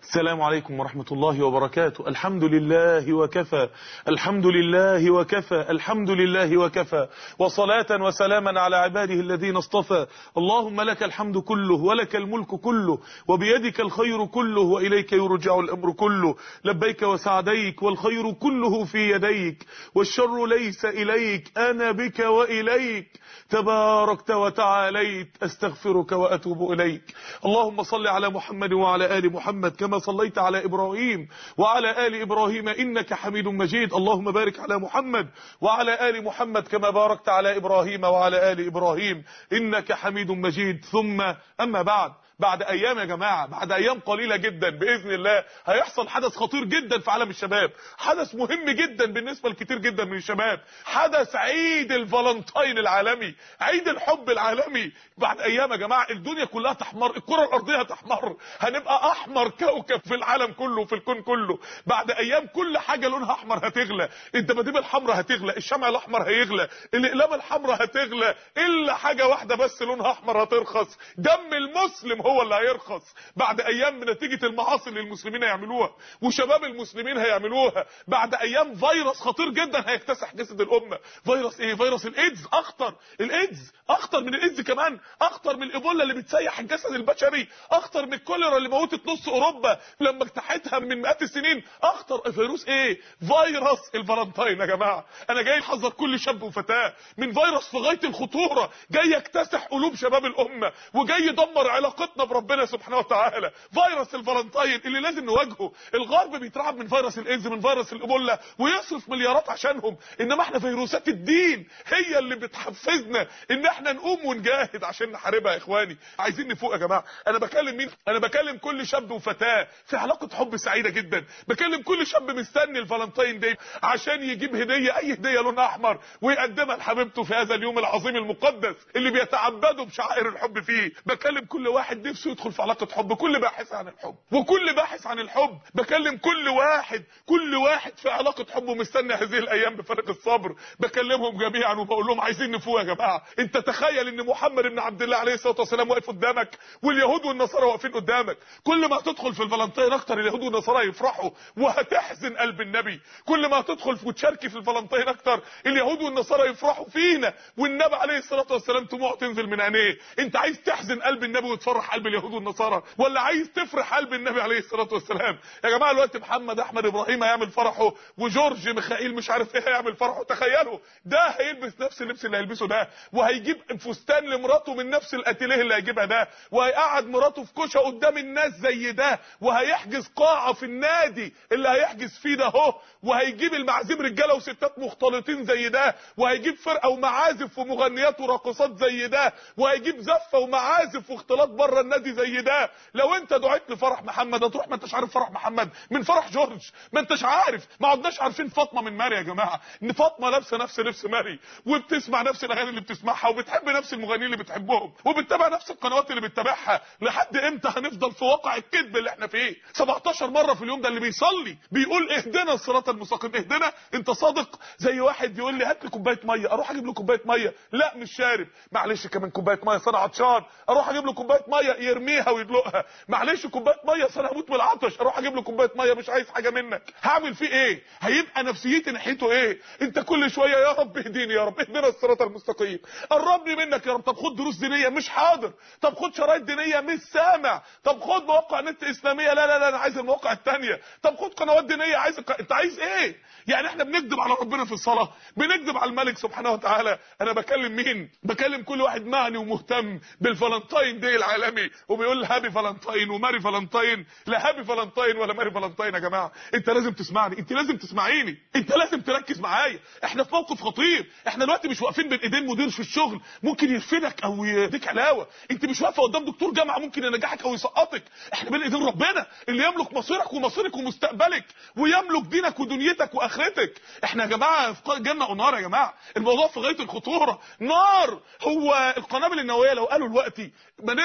السلام عليكم ورحمة الله وبركاته الحمد لله وكفى الحمد لله وكفى الحمد لله وكفى وصلاة وسلاما على عباده الذين اصطفى اللهم لك الحمد كله ولك الملك كله وبيدك الخير كله وإليك يرجع الأمر كله لبيك وسعديك والخير كله في يديك والشر ليس إليك أنا بك وإليك تباركت وتعاليت أستغفرك وأتوب إليك اللهم صل على محمد وعلى آل محمد كما صليت على إبراهيم وعلى آل إبراهيم إنك حميد مجيد اللهم بارك على محمد وعلى آل محمد كما باركت على إبراهيم وعلى آل إبراهيم إنك حميد مجيد ثم أما بعد بعد ايام يا جماعه بعد ايام قليله جدا باذن الله هيحصل حدث خطير جدا في عالم الشباب حدث مهم جدا بالنسبه لكتير جدا من الشباب حدث عيد الفالنتاين العالمي عيد الحب العالمي بعد ايام يا جماعه الدنيا كلها تحمر الكره الارضيه تحمر هنبقى احمر كوكب في العالم كله في الكون كله بعد ايام كل حاجه لونها احمر هتغلى الدباديب الحمراء هتغلى الشمع الاحمر هيغلى الاقلام الحمراء هتغلى الا حاجه واحده بس لونها احمر هترخص دم المسلم هو اللي هيرخص بعد ايام نتيجه المعاصي اللي المسلمين هيعملوها وشباب المسلمين هيعملوها بعد ايام فيروس خطير جدا هيكتسح جسد الامه فيروس ايه فيروس الايدز اخطر الايدز اخطر من الايدز كمان اخطر من الايبولا اللي بتسيح الجسد البشري اخطر من الكوليرا اللي موتت نص اوروبا لما اجتاحتها من مئات السنين اخطر فيروس ايه فيروس الفالنتاين يا جماعه انا جاي احذر كل شاب وفتاه من فيروس في غايه الخطوره جاي يكتسح قلوب شباب الامه وجاي يدمر علاقتنا بربنا سبحانه وتعالى فيروس الفالنتاين اللي لازم نواجهه الغرب بيترعب من فيروس الايدز من فيروس الايبولا ويصرف مليارات عشانهم انما احنا فيروسات الدين هي اللي بتحفزنا ان احنا نقوم ونجاهد عشان نحاربها يا اخواني عايزين نفوق يا جماعه انا بكلم مين انا بكلم كل شاب وفتاه في علاقه حب سعيده جدا بكلم كل شاب مستني الفالنتاين دي عشان يجيب هديه اي هديه لونها احمر ويقدمها لحبيبته في هذا اليوم العظيم المقدس اللي بيتعبدوا بشعائر الحب فيه بكلم كل واحد نفسه يدخل في علاقه حب كل باحث عن الحب وكل باحث عن الحب بكلم كل واحد كل واحد في علاقه حب ومستني هذه الايام بفارق الصبر بكلمهم جميعا وبقول لهم عايزين نفوق يا جماعه انت تخيل ان محمد بن عبد الله عليه الصلاه والسلام واقف قدامك واليهود والنصارى واقفين قدامك كل ما تدخل في الفالنتين اكتر اليهود والنصارى يفرحوا وهتحزن قلب النبي كل ما تدخل وتشاركي في الفالنتين اكتر اليهود والنصارى يفرحوا فينا والنبي عليه الصلاه والسلام دموع تنزل من عينيه انت عايز تحزن قلب النبي وتفرح قلب اليهود والنصارى ولا عايز تفرح قلب النبي عليه الصلاه والسلام يا جماعه الوقت محمد احمد ابراهيم هيعمل فرحه وجورج ميخائيل مش عارف ايه هيعمل فرحه تخيلوا ده هيلبس نفس اللبس اللي هيلبسه ده وهيجيب فستان لمراته من نفس الاتيليه اللي هيجيبها ده وهيقعد مراته في كوشه قدام الناس زي ده وهيحجز قاعه في النادي اللي هيحجز فيه ده اهو وهيجيب المعازيم رجاله وستات مختلطين زي ده وهيجيب فرقه ومعازف ومغنيات وراقصات زي ده وهيجيب زفه ومعازف واختلاط بره النادي زي ده لو انت دعيت لفرح محمد هتروح ما انتش عارف فرح محمد من فرح جورج ما انتش عارف ما عدناش عارفين فاطمه من ماري يا جماعه ان فاطمه لابسه نفس لبس ماري وبتسمع نفس الاغاني اللي بتسمعها وبتحب نفس المغنيين اللي بتحبهم وبتتابع نفس القنوات اللي بتتابعها لحد امتى هنفضل في واقع الكذب اللي احنا فيه 17 مره في اليوم ده اللي بيصلي بيقول اهدنا الصراط المستقيم اهدنا انت صادق زي واحد يقول لي هات لي كوبايه ميه اروح اجيب له كوبايه ميه لا مش شارب معلش كمان كوبايه ميه انا عطشان اروح اجيب له كوبايه ميه يرميها ويدلقها معلش كوبايه ميه انا هموت من العطش اروح اجيب له كوبايه ميه مش عايز حاجه منك هعمل فيه ايه هيبقى نفسيتي ناحيته ايه انت كل شويه يا رب اهديني يا رب اهدنا الصراط المستقيم قربني منك يا رب طب خد دروس دينيه مش حاضر طب خد شرايط دينيه مش سامع طب خد مواقع نت اسلاميه لا لا لا انا عايز المواقع الثانيه طب خد قنوات دينيه عايز انت عايز ايه يعني احنا بنكذب على ربنا في الصلاه بنكذب على الملك سبحانه وتعالى انا بكلم مين بكلم كل واحد معني ومهتم بالفالنتاين دي العالمي وبيقول هابي فالنتاين وماري فالنتاين لا هابي فالنتاين ولا ماري فالنتاين يا جماعه انت لازم تسمعني انت لازم تسمعيني انت لازم تركز معايا احنا في موقف خطير احنا دلوقتي مش واقفين بين ايدين مدير في الشغل ممكن يرفدك او يديك علاوه انت مش واقفه قدام دكتور جامعه ممكن ينجحك او يسقطك احنا بين ايدين ربنا اللي يملك مصيرك ومصيرك ومستقبلك ويملك دينك ودنيتك واخرتك احنا يا جماعه في جنه ونار يا جماعه الموضوع في غايه الخطوره نار هو القنابل النوويه لو قالوا دلوقتي مدينه الانتاج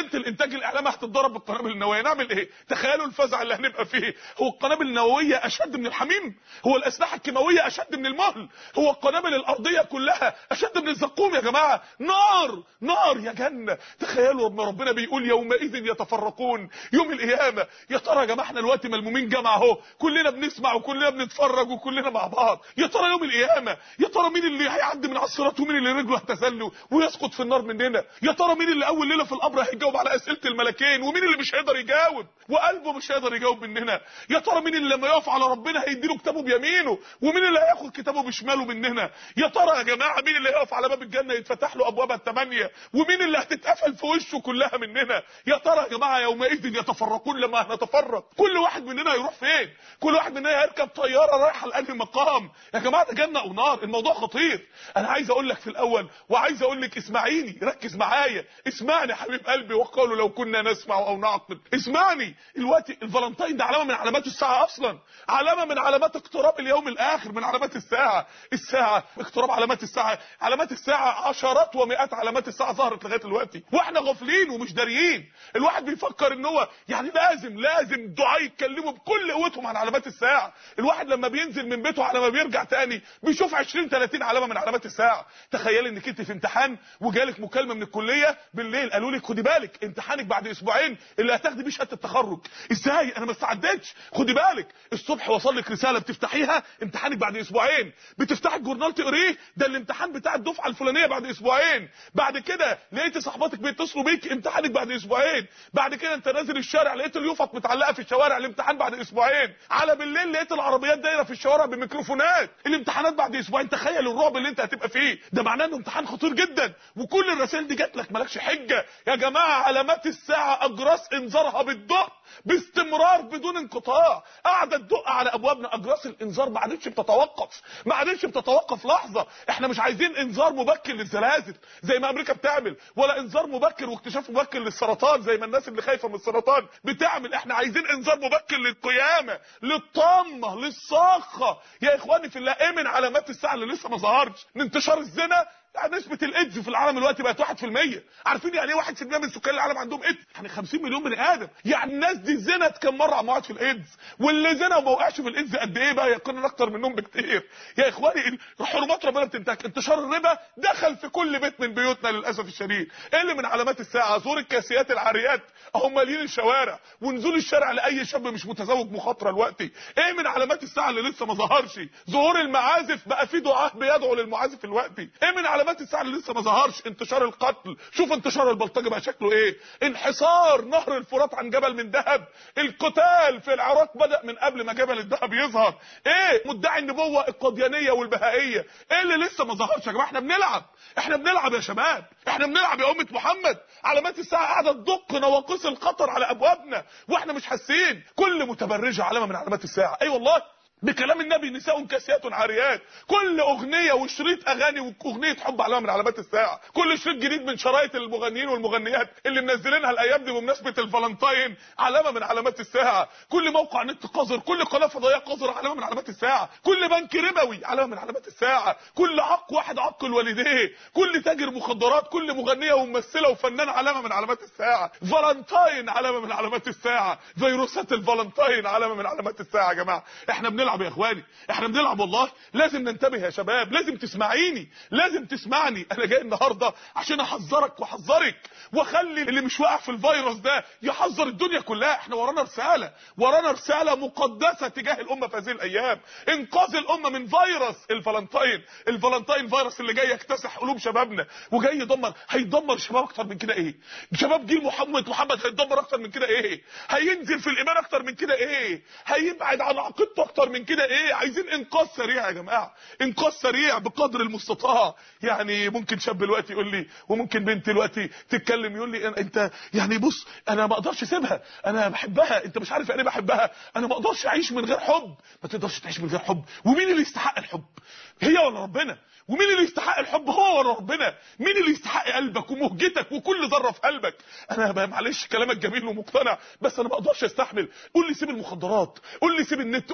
وانتاج الاعلام هتتضرب بالقنابل النوويه نعمل ايه تخيلوا الفزع اللي هنبقى فيه هو القنابل النوويه اشد من الحميم هو الاسلحه الكيماويه اشد من المهل هو القنابل الارضيه كلها اشد من الزقوم يا جماعه نار نار يا جنه تخيلوا رب ربنا بيقول يومئذ يتفرقون يوم القيامه يا ترى يا جماعه احنا دلوقتي ملمومين جامعه اهو كلنا بنسمع وكلنا بنتفرج وكلنا مع بعض يا ترى يوم القيامه يا ترى مين اللي هيعدي من على الصراط ومين اللي رجله هتزل ويسقط في النار مننا يا ترى مين اللي اول ليله في القبر هيجاوب على اسئله الملكين ومين اللي مش هيقدر يجاوب وقلبه مش هيقدر يجاوب مننا يا ترى مين اللي لما يقف على ربنا هيديله كتابه بيمينه ومين اللي هياخد كتابه بشماله مننا يا ترى يا جماعه مين اللي هيقف على باب الجنه يتفتح له ابوابها الثمانيه ومين اللي هتتقفل في وشه كلها مننا يا ترى يا جماعه يومئذ يتفرقون لما هنتفرق كل واحد مننا هيروح فين كل واحد مننا هيركب طياره رايحه لانهي مقام يا جماعه ده جنه او نار الموضوع خطير انا عايز اقول لك في الاول وعايز اقول لك اسمعيني ركز معايا اسمعني يا حبيب قلبي وقالوا لو كنا نسمع او نعقل اسمعني الوقت الفالنتين ده علامه من علامات الساعه اصلا علامه من علامات اقتراب اليوم الاخر من علامات الساعه الساعه اقتراب علامات الساعه علامات الساعه عشرات ومئات علامات الساعه ظهرت لغايه دلوقتي واحنا غافلين ومش داريين الواحد بيفكر ان هو يعني لازم لازم دعاء يتكلموا بكل قوتهم عن علامات الساعه الواحد لما بينزل من بيته على ما بيرجع تاني بيشوف 20 30 علامه من علامات الساعه تخيلي انك انت في امتحان وجالك مكالمه من الكليه بالليل قالوا لك خدي بالك امتحانك بعد اسبوعين اللي هتاخدي بيه شهاده التخرج ازاي انا ما استعدتش خدي بالك الصبح وصل لك رساله بتفتحيها امتحانك بعد اسبوعين بتفتحي الجورنال تقريه ده الامتحان بتاع الدفعه الفلانيه بعد اسبوعين بعد كده لقيتي صاحباتك بيتصلوا بيك امتحانك بعد اسبوعين بعد كده انت نازل الشارع لقيت اليوفط متعلقه في الشوارع الامتحان بعد اسبوعين على بالليل لقيت العربيات دايره في الشوارع بميكروفونات الامتحانات بعد اسبوعين تخيل الرعب اللي انت هتبقى فيه ده معناه انه امتحان خطير جدا وكل الرسائل دي جات لك مالكش حجه يا جماعه علامات الساعه اجراس انذارها بالدق باستمرار بدون انقطاع قاعده تدق على ابوابنا اجراس الانذار ما عادتش بتتوقف ما عادتش بتتوقف لحظه احنا مش عايزين انذار مبكر للزلازل زي ما امريكا بتعمل ولا انذار مبكر واكتشاف مبكر للسرطان زي ما الناس اللي خايفه من السرطان بتعمل احنا عايزين انذار مبكر للقيامه للطامه للصاخه يا اخواني في الله ايه من علامات الساعه اللي لسه ما ظهرش من انتشار الزنا يعني نسبة الايدز في العالم دلوقتي بقت 1% عارفين يعني ايه 1% من سكان العالم عندهم ايدز يعني 50 مليون بني ادم يعني الناس دي زنت كم مره عم وقعت في الايدز واللي زنا وما وقعش في الايدز قد ايه بقى يقينا اكتر منهم بكتير يا اخواني حرمات ربنا بتنتهك انتشار الربا دخل في كل بيت من بيوتنا للاسف الشديد ايه اللي من علامات الساعه ظهور الكاسيات العاريات هم مالين الشوارع ونزول الشارع لاي شاب مش متزوج مخاطره دلوقتي ايه من علامات الساعه اللي لسه ما ظهرش ظهور المعازف بقى في دعاه بيدعوا للمعازف دلوقتي ايه من علامات الساعه اللي لسه ما ظهرش انتشار القتل شوف انتشار البلطجه بقى شكله ايه انحصار نهر الفرات عن جبل من ذهب القتال في العراق بدا من قبل ما جبل الذهب يظهر ايه مدعي النبوه القديانيه والبهائيه ايه اللي لسه ما ظهرش يا جماعه احنا بنلعب احنا بنلعب يا شباب احنا بنلعب يا امه محمد علامات الساعه قاعده تدق نواقص الخطر على ابوابنا واحنا مش حاسين كل متبرجه علامه من علامات الساعه اي أيوة والله بكلام النبي نساء كاسيات عاريات كل اغنيه وشريط اغاني واغنيه حب علامه من علامات الساعه كل شريط جديد من شرايط المغنيين والمغنيات اللي منزلينها الايام دي بمناسبه الفالنتاين علامه من علامات الساعه كل موقع نت قذر كل قناه فضائيه قذره علامه من علامات الساعه كل بنك ربوي علامه من علامات الساعه كل عق واحد عق والديه كل تاجر مخدرات كل مغنيه وممثله وفنان علامه من علامات الساعه فالنتاين علامه من علامات الساعه فيروسات الفالنتاين علامه من علامات الساعه يا جماعه احنا بنلعب يا اخواني احنا بنلعب والله لازم ننتبه يا شباب لازم تسمعيني لازم تسمعني انا جاي النهارده عشان احذرك واحذرك واخلي اللي مش واقع في الفيروس ده يحذر الدنيا كلها احنا ورانا رساله ورانا رساله مقدسه تجاه الامه في هذه الايام انقاذ الامه من فيروس الفالنتاين الفالنتاين فيروس اللي جاي يكتسح قلوب شبابنا وجاي يدمر هيدمر شباب اكتر من كده ايه شباب جيل محمد محمد هيتدمر اكتر من كده ايه هينزل في الايمان اكتر من كده ايه هيبعد عن عقيدته اكتر من كده ايه عايزين انقاذ سريع يا جماعه انقاذ سريع بقدر المستطاع يعني ممكن شاب دلوقتي يقول لي وممكن بنت دلوقتي تتكلم يقول لي انت يعني بص انا ما اقدرش اسيبها انا بحبها انت مش عارف يعني بحبها انا ما اقدرش اعيش من غير حب ما تقدرش تعيش من غير حب ومين اللي يستحق الحب هي ولا ربنا ومين اللي يستحق الحب هو ولا ربنا مين اللي يستحق قلبك ومهجتك وكل ذره في قلبك انا بقى معلش كلامك جميل ومقتنع بس انا ما اقدرش استحمل قول لي سيب المخدرات قول لي سيب النت قول لي سيب اي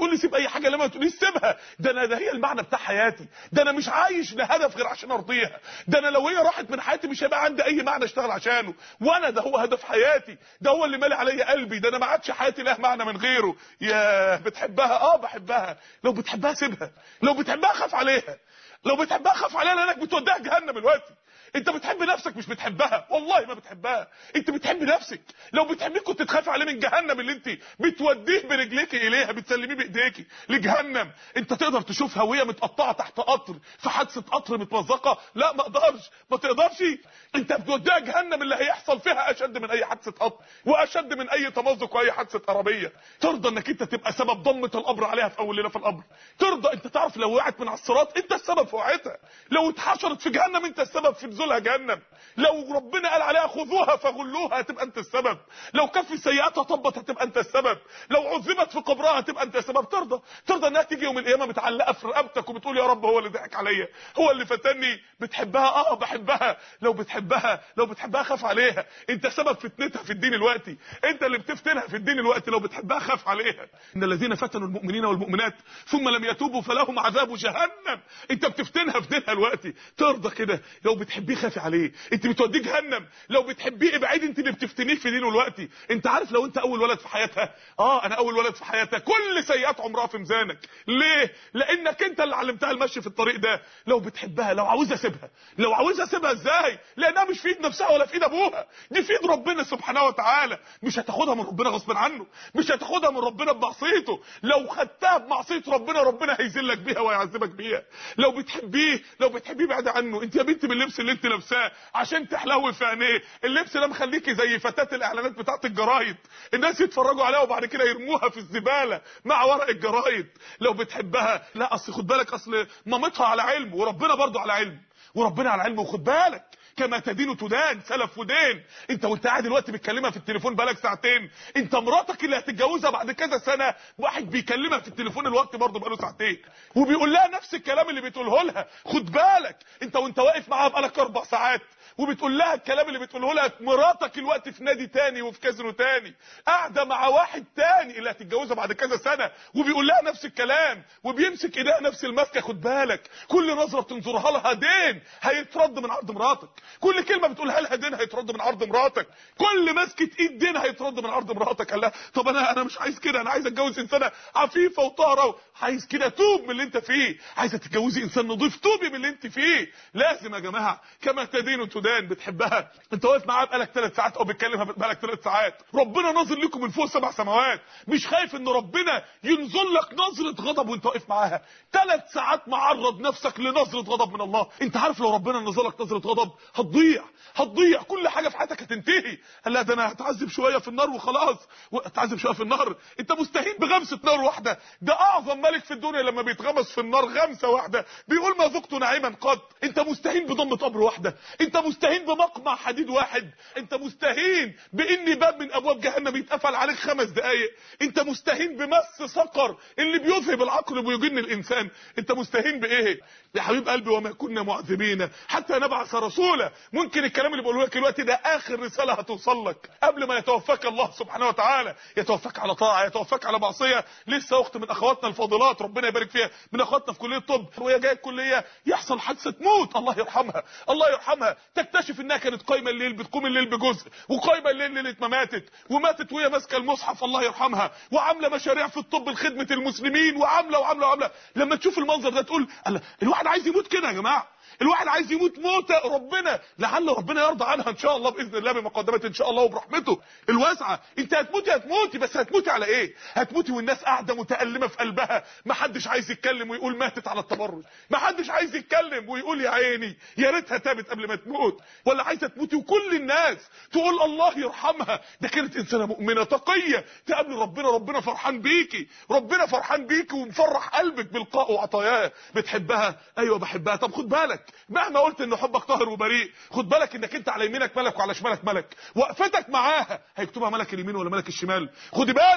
حاجه لما تقولي سيبها ده انا ده هي المعنى بتاع حياتي ده انا مش عايش لهدف غير عشان ارضيها ده انا لو هي راحت من حياتي مش هيبقى عندي اي معنى اشتغل عشانه وانا ده هو هدف حياتي ده هو اللي مالي عليا قلبي ده انا ما عادش حياتي لها معنى من غيره يا بتحبها اه بحبها لو بتحبها سيبها لو بتحبها خاف عليها لو بتحبها خاف عليها لانك بتوديها جهنم دلوقتي انت بتحب نفسك مش بتحبها والله ما بتحبها انت بتحب نفسك لو بتحبيه كنت تخاف عليه من جهنم اللي انت بتوديه برجليك اليها بتسلميه بايديك لجهنم انت تقدر تشوفها وهي متقطعه تحت قطر في حادثه قطر متمزقه لا ما اقدرش ما تقدرش انت بتوديها جهنم اللي هيحصل فيها اشد من اي حادثه قطر واشد من اي تمزق واي حادثه عربيه ترضى انك انت تبقى سبب ضمه القبر عليها في اول ليله في القبر ترضى انت تعرف لو وقعت من على الصراط انت السبب في وقعتها لو اتحشرت في جهنم انت السبب في نزولها جهنم لو ربنا قال عليها خذوها فغلوها هتبقى انت السبب لو كف سيئاتها طبت هتبقى انت السبب لو عذبت في قبرها هتبقى انت السبب ترضى ترضى انها تيجي يوم القيامه متعلقه في رقبتك وبتقول يا رب هو اللي ضحك عليا هو اللي فتني بتحبها اه بحبها لو بتحبها لو بتحبها خاف عليها انت سبب فتنتها في الدين الوقتي انت اللي بتفتنها في الدين الوقتي لو بتحبها خاف عليها ان الذين فتنوا المؤمنين والمؤمنات ثم لم يتوبوا فلهم عذاب جهنم انت بتفتنها في دينها الوقتي ترضى كده لو بتحبيه خافي عليه انت بتوديه جهنم لو بتحبيه ابعدي انت اللي بتفتنيه في دينه الوقتي انت عارف لو انت اول ولد في حياتها اه انا اول ولد في حياتها كل سيئات عمرها في ميزانك ليه لانك انت اللي علمتها المشي في الطريق ده لو بتحبها لو عاوزها سيبها لو عاوزها سيبها ازاي لانها مش في ايد نفسها ولا في ايد ابوها دي في ايد ربنا سبحانه وتعالى مش هتاخدها من ربنا غصب عنه مش هتاخدها من ربنا بمعصيته لو خدتها بمعصيه ربنا ربنا هيذلك بيها ويعذبك بيها لو بتحبيه لو بتحبيه بعد عنه انت يا بنت باللبس اللي انت لابساه عشان تحلوي في عينيه اللبس ده مخليكي زي فتاه الاعلانات بتاعت الجرايد الناس يتفرجوا عليها وبعد كده يرموها في الزباله مع ورق الجرايد لو بتحبها لا اصل خد بالك اصل مامتها على علم وربنا برضه على علم وربنا على علم وخد بالك كما تدين تدان سلف ودين انت وانت قاعد دلوقتي بتكلمها في التليفون بقالك ساعتين انت مراتك اللي هتتجوزها بعد كذا سنه واحد بيكلمها في التليفون الوقت برضه بقاله ساعتين وبيقول لها نفس الكلام اللي بتقوله لها خد بالك انت وانت واقف معاها بقالك اربع ساعات وبتقول لها الكلام اللي بتقوله لها مراتك الوقت في نادي تاني وفي كازينو تاني قاعده مع واحد تاني اللي هتتجوزها بعد كذا سنه وبيقول لها نفس الكلام وبيمسك ايديها نفس المسكه خد بالك كل نظره بتنظرها لها دين هيترد من عرض مراتك كل كلمه بتقولها لها دين هيترد من عرض مراتك كل مسكه ايد دين هيترد من عرض مراتك قال لها طب انا انا مش عايز كده انا عايز اتجوز انسانه عفيفه وطاهره عايز كده توب من اللي انت فيه عايزه تتجوزي انسان نظيف توبي من اللي انت فيه لازم يا جماعه كما تدين تدان بتحبها انت واقف معاها بقالك ثلاث ساعات او بتكلمها بقالك ثلاث ساعات ربنا ناظر لكم من فوق سبع سماوات مش خايف ان ربنا ينزل لك نظره غضب وانت واقف معاها ثلاث ساعات معرض نفسك لنظره غضب من الله انت عارف لو ربنا نزل لك نظره غضب هتضيع هتضيع كل حاجه في حياتك هتنتهي قال لا ده انا هتعذب شويه في النار وخلاص هتعذب شويه في النار انت مستهين بغمسه نار واحده ده اعظم ملك في الدنيا لما بيتغمس في النار غمسه واحده بيقول ما ذقت نعيما قط انت مستهين بضمه قبر واحده انت مستهين بمقمع حديد واحد انت مستهين بان باب من ابواب جهنم يتقفل عليك خمس دقائق انت مستهين بمس سقر اللي بيذهب العقل ويجن الانسان انت مستهين بايه يا حبيب قلبي وما كنا معذبين حتى نبعث رسولا ممكن الكلام اللي بقوله لك دلوقتي ده اخر رساله هتوصل لك قبل ما يتوفاك الله سبحانه وتعالى يتوفاك على طاعه يتوفاك على معصيه لسه اخت من اخواتنا الفاضلات ربنا يبارك فيها من اخواتنا في كليه الطب وهي جايه الكليه يحصل حادثه موت الله يرحمها الله يرحمها تكتشف انها كانت قايمه الليل بتقوم الليل بجزء وقايمه الليل ليله ما ماتت وماتت وهي ماسكه المصحف الله يرحمها وعامله مشاريع في الطب لخدمه المسلمين وعامله وعامله وعامله لما تشوف المنظر ده تقول الله الواحد عايز يموت كده يا جماعه الواحد عايز يموت موتة ربنا لعل ربنا يرضى عنها ان شاء الله باذن الله بمقدمه ان شاء الله وبرحمته الواسعه انت هتموتي هتموتي بس هتموتي على ايه هتموتي والناس قاعده متالمه في قلبها ما حدش عايز يتكلم ويقول ماتت على التبرج ما حدش عايز يتكلم ويقول يا عيني يا ريتها تابت قبل ما تموت ولا عايزه تموتي وكل الناس تقول الله يرحمها ده كانت انسانه مؤمنه تقيه تقابل ربنا ربنا فرحان بيكي ربنا فرحان بيكي ومفرح قلبك بلقائه وعطاياه بتحبها ايوه بحبها طب خد بالك مهما قلت ان حبك طاهر وبريء خد بالك انك انت على يمينك ملك وعلى شمالك ملك وقفتك معاها هيكتبها ملك اليمين ولا ملك الشمال خدي بالك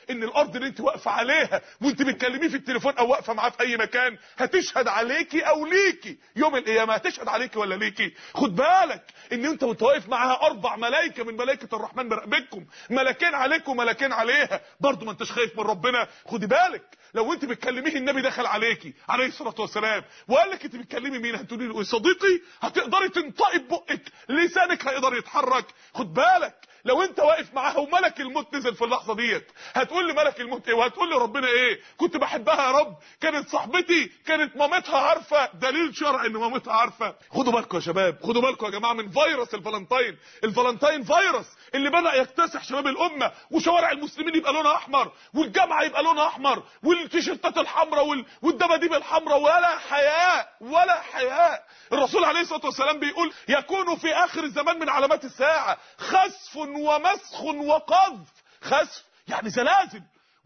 ان الارض اللي انت واقفه عليها وانت بتكلميه في التليفون او واقفه معاه في اي مكان هتشهد عليكي او ليكي يوم القيامه هتشهد عليكي ولا ليكي خد بالك ان انت وانت واقف معاها اربع ملائكه من ملائكه الرحمن مراقبكم ملكين عليكم وملكين عليها برضه ما انتش خايف من ربنا خدي بالك لو انت بتكلميه النبي دخل عليكي عليه الصلاه والسلام وقال لك انت بتكلمي مين هتقولي له صديقي هتقدري تنطقي ببقك لسانك هيقدر يتحرك خد بالك لو انت واقف معاها وملك الموت نزل في اللحظه ديت هتقول لي ملك الموت ايه وهتقول لي ربنا ايه كنت بحبها يا رب كانت صاحبتي كانت مامتها عارفه دليل شرعي ان مامتها عارفه خدوا بالكم يا شباب خدوا بالكم يا جماعه من فيروس الفالنتين الفالنتين فيروس اللي بدا يكتسح شباب الامه وشوارع المسلمين يبقى لونها احمر والجامعه يبقى لونها احمر والتيشيرتات الحمراء وال... والدباديب الحمراء ولا حياء ولا حياء الرسول عليه الصلاه والسلام بيقول يكون في اخر الزمان من علامات الساعه خسف ومسخ وقذف خسف يعني زلازل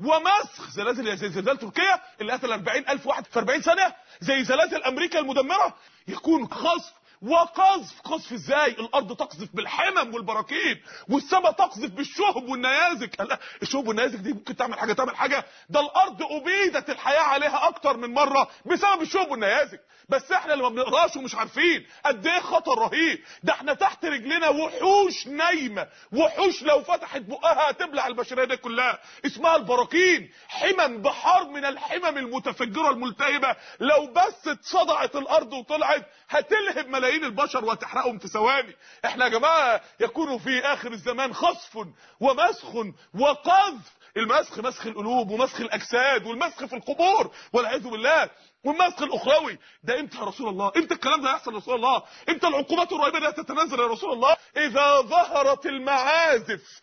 ومسخ زلازل زي زلزال تركيا اللي قتل 40000 واحد في 40 سنه زي زلازل امريكا المدمره يكون خسف وقذف قذف ازاي الارض تقذف بالحمم والبراكين والسماء تقذف بالشهب والنيازك لا الشهب والنيازك دي ممكن تعمل حاجه تعمل حاجه ده الارض ابيدت الحياه عليها اكتر من مره بسبب الشهب والنيازك بس احنا اللي ما بنقراش ومش عارفين قد ايه خطر رهيب ده احنا تحت رجلنا وحوش نايمه وحوش لو فتحت بقها هتبلع البشريه دي كلها اسمها البراكين حمم بحار من الحمم المتفجره الملتهبه لو بس اتصدعت الارض وطلعت هتلهب ملايين البشر وهتحرقهم في ثواني احنا يا جماعه يكون في اخر الزمان خصف ومسخ وقذف المسخ مسخ القلوب ومسخ الاجساد والمسخ في القبور والعياذ بالله والمسخ الاخروي ده امتى يا رسول الله امتى الكلام ده يحصل يا رسول الله امتى العقوبات الرهيبه دي تتنزل يا رسول الله اذا ظهرت المعازف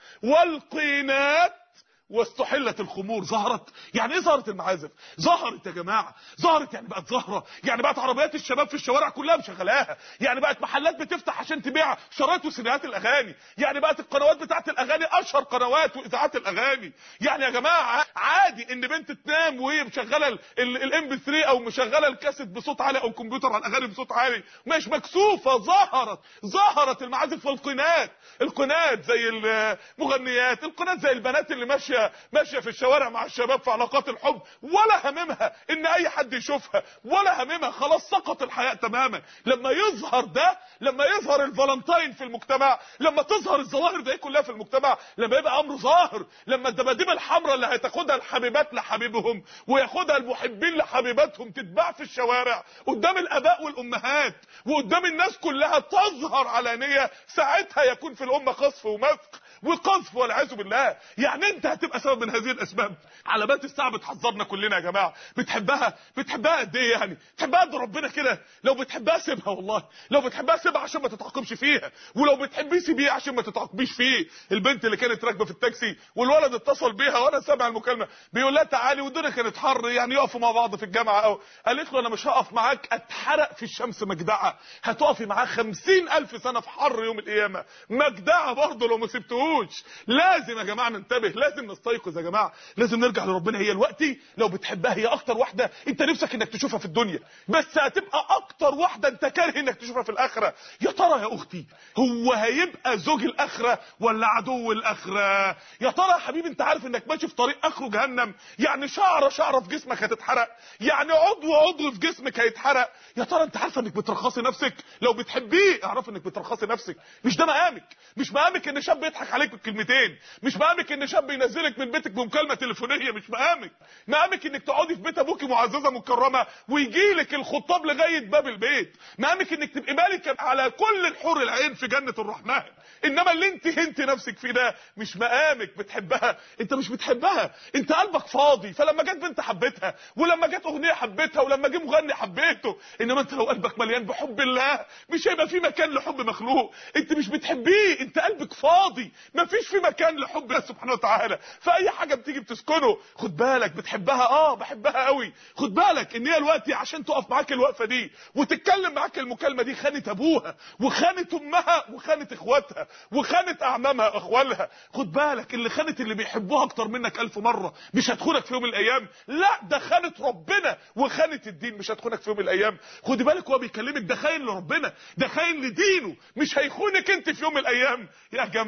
والقينات واستحلت الخمور ظهرت يعني ايه ظهرت المعازف ظهرت يا جماعه ظهرت يعني بقت ظاهره يعني بقت عربيات الشباب في الشوارع كلها مشغلاها يعني بقت محلات بتفتح عشان تبيع شرايط وسيديهات الاغاني يعني بقت القنوات بتاعت الاغاني اشهر قنوات واذاعات الاغاني يعني يا جماعه عادي ان بنت تنام وهي مشغله الام بي 3 او مشغله الكاسيت بصوت عالي او الكمبيوتر على الاغاني بصوت عالي مش مكسوفه ظهرت ظهرت المعازف والقنات القنات زي المغنيات القنات زي البنات اللي ماشيه ماشيه ماشيه في الشوارع مع الشباب في علاقات الحب ولا هممها ان اي حد يشوفها ولا هممها خلاص سقط الحياء تماما لما يظهر ده لما يظهر الفالنتين في المجتمع لما تظهر الظواهر دي كلها في المجتمع لما يبقى امر ظاهر لما الدباديب الحمراء اللي هتاخدها الحبيبات لحبيبهم وياخدها المحبين لحبيباتهم تتباع في الشوارع قدام الاباء والامهات وقدام الناس كلها تظهر علانيه ساعتها يكون في الامه قصف ومسخ وقذف والعياذ بالله يعني انت هتبقى سبب من هذه الاسباب علامات الساعه بتحذرنا كلنا يا جماعه بتحبها بتحبها قد ايه يعني بتحبها قد ربنا كده لو بتحبها سيبها والله لو بتحبها سيبها عشان ما تتعاقبش فيها ولو بتحبيه سيبيه عشان ما تتعاقبيش فيه البنت اللي كانت راكبه في التاكسي والولد اتصل بيها وانا سامع المكالمه بيقول لها تعالي والدنيا كانت حر يعني يقفوا مع بعض في الجامعه او قالت له انا مش هقف معاك اتحرق في الشمس مجدعه هتقفي معاه خمسين الف سنه في حر يوم القيامه مجدعه برضه لو ما سبتهوش لازم يا جماعه ننتبه لازم نستيقظ يا جماعه لازم نرجع لربنا هي الوقتي لو بتحبها هي اكتر واحده انت نفسك انك تشوفها في الدنيا بس هتبقى اكتر واحده انت كاره انك تشوفها في الاخره يا ترى يا اختي هو هيبقى زوج الاخره ولا عدو الاخره يا ترى يا حبيبي انت عارف انك ماشي في طريق اخره جهنم يعني شعره شعره في جسمك هتتحرق يعني عضو عضو في جسمك هيتحرق يا ترى انت عارفه انك بترخصي نفسك لو بتحبيه اعرف انك بترخصي نفسك مش ده مقامك مش مقامك ان شاب يضحك عليك بالكلمتين مش مقامك ان شاب ينزلك من بيتك بمكالمه تليفونيه مش مقامك مقامك انك تقعدي في بيت ابوكي معززه مكرمه ويجي لك الخطاب لغايه باب البيت مقامك انك تبقي مالكه على كل الحور العين في جنه الرحمن انما اللي انت هنت نفسك فيه ده مش مقامك بتحبها انت مش بتحبها انت قلبك فاضي فلما جت بنت حبيتها ولما جت اغنيه حبيتها ولما جه مغني حبيته انما انت لو قلبك مليان بحب الله مش هيبقى في مكان لحب مخلوق انت مش بتحبيه انت قلبك فاضي مفيش في مكان لحب الله سبحانه وتعالى فاي حاجه بتيجي بتسكنه خد بالك بتحبها اه بحبها قوي خد بالك ان هي الوقت عشان تقف معاك الوقفه دي وتتكلم معاك المكالمه دي خانت ابوها وخانت امها وخانت اخواتها وخانت اعمامها واخوالها خد بالك اللي خانت اللي بيحبوها اكتر منك الف مره مش هتخونك في يوم من الايام لا ده خانت ربنا وخانت الدين مش هتخونك في يوم من الايام خد بالك هو بيكلمك ده خاين لربنا ده خاين لدينه مش هيخونك انت في يوم من الايام يا جماعه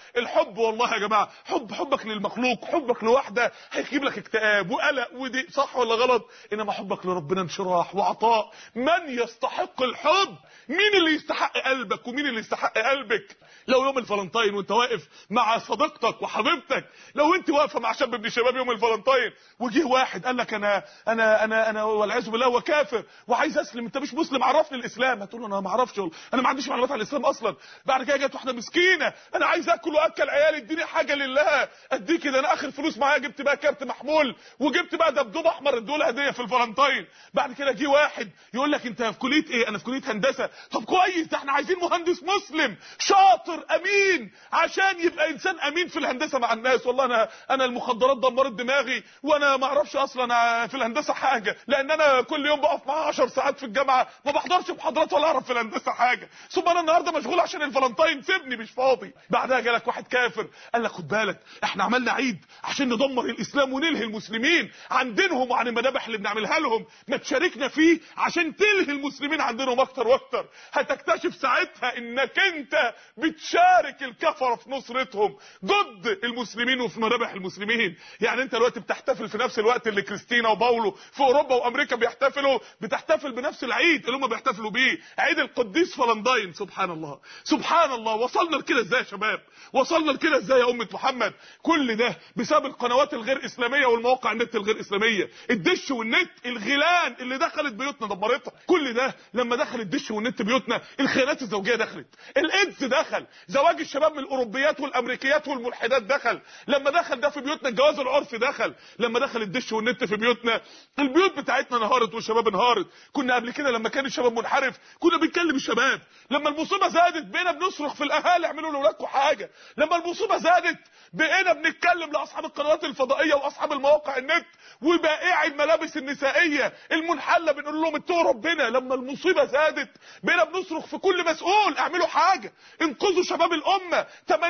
الحب والله يا جماعه حب حبك للمخلوق حبك لواحده هيجيب لك اكتئاب وقلق ودي صح ولا غلط انما حبك لربنا انشراح وعطاء من يستحق الحب مين اللي يستحق قلبك ومين اللي يستحق قلبك لو يوم الفالنتين وانت واقف مع صديقتك وحبيبتك لو انت واقفه مع شاب من الشباب يوم الفالنتين وجه واحد قال لك انا انا انا انا والعياذ بالله هو كافر وعايز اسلم انت مش مسلم عرفني الاسلام هتقول له انا ما اعرفش انا ما عنديش معلومات عن الاسلام اصلا بعد كده جت واحده مسكينه انا عايز اكل واكل عيالي اديني حاجه لله اديك ده انا اخر فلوس معايا جبت بقى كارت محمول وجبت بقى دبدوب احمر ادوله هديه في الفالنتين بعد كده جه واحد يقول لك انت في كليه ايه انا في كليه هندسه طب كويس ده احنا عايزين مهندس مسلم شاطر امين عشان يبقى انسان امين في الهندسه مع الناس والله انا انا المخدرات دمرت دماغي وانا ما اعرفش اصلا في الهندسه حاجه لان انا كل يوم بقف معاه 10 ساعات في الجامعه ما بحضرش محاضرات ولا اعرف في الهندسه حاجه ثم انا النهارده مشغول عشان الفالنتين سيبني مش فاضي بعدها جالك واحد كافر قال لك خد بالك احنا عملنا عيد عشان ندمر الاسلام ونلهي المسلمين عن دينهم وعن المذابح اللي بنعملها لهم ما تشاركنا فيه عشان تلهي المسلمين عن دينهم اكتر واكتر هتكتشف ساعتها انك انت بتشارك الكفره في نصرتهم ضد المسلمين وفي مذابح المسلمين يعني انت دلوقتي بتحتفل في نفس الوقت اللي كريستينا وباولو في اوروبا وامريكا بيحتفلوا بتحتفل بنفس العيد اللي هم بيحتفلوا بيه عيد القديس فالنتين سبحان الله سبحان الله وصلنا لكده ازاي يا شباب وصلنا لكده ازاي يا امه محمد كل ده بسبب القنوات الغير اسلاميه والمواقع النت الغير اسلاميه الدش والنت الغيلان اللي دخلت بيوتنا دمرتها كل ده لما دخل الدش والنت بيوتنا الخيانات الزوجيه دخلت الايدز دخل زواج الشباب من الاوروبيات والامريكيات والملحدات دخل لما دخل ده في بيوتنا الجواز العرفي دخل لما دخل الدش والنت في بيوتنا البيوت بتاعتنا انهارت والشباب انهارت كنا قبل كده لما كان الشباب منحرف كنا بنكلم الشباب لما المصيبه زادت بقينا بنصرخ في الاهالي اعملوا لاولادكم حاجه لما المصيبه زادت بقينا بنتكلم لاصحاب القنوات الفضائيه واصحاب المواقع النت وبائعي الملابس النسائيه المنحله بنقول لهم اتقوا ربنا لما المصيبه زادت بقينا بنصرخ في كل مسؤول اعملوا حاجه انقذوا شباب الامه